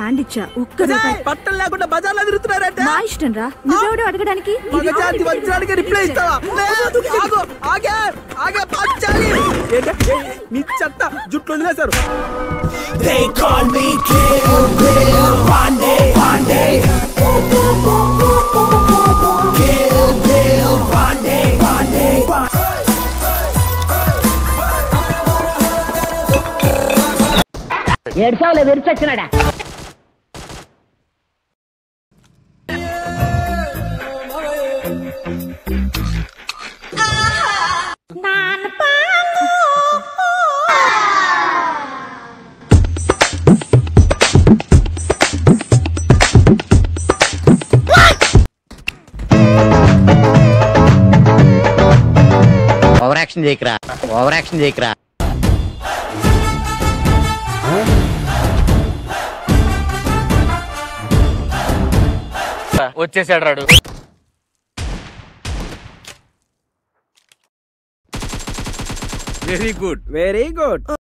hand ఇచ్చా ఒక్క రూపాయి పట్టలు లేకుండా బజార్లో తిరుగుతున్నారంటే నా ఇష్టం రా నువ్వెవడు అడగడానికి మగజాతి వజ్రానికి రిప్లై ఇస్తావా లేదు, ఆగు, ఆగే ఆగే పంచాలి ఏంటే, ఏ, నీ చెత్త జుట్లు వదిలేశారు ఏడ్చావులే విరిచొచ్చినాడా ఓవర్ యాక్షన్ చేయకరా ఓవర్ యాక్షన్ చేయకరా వచ్చేసాడు రాడు వెరీ గుడ్ వెరీ గుడ్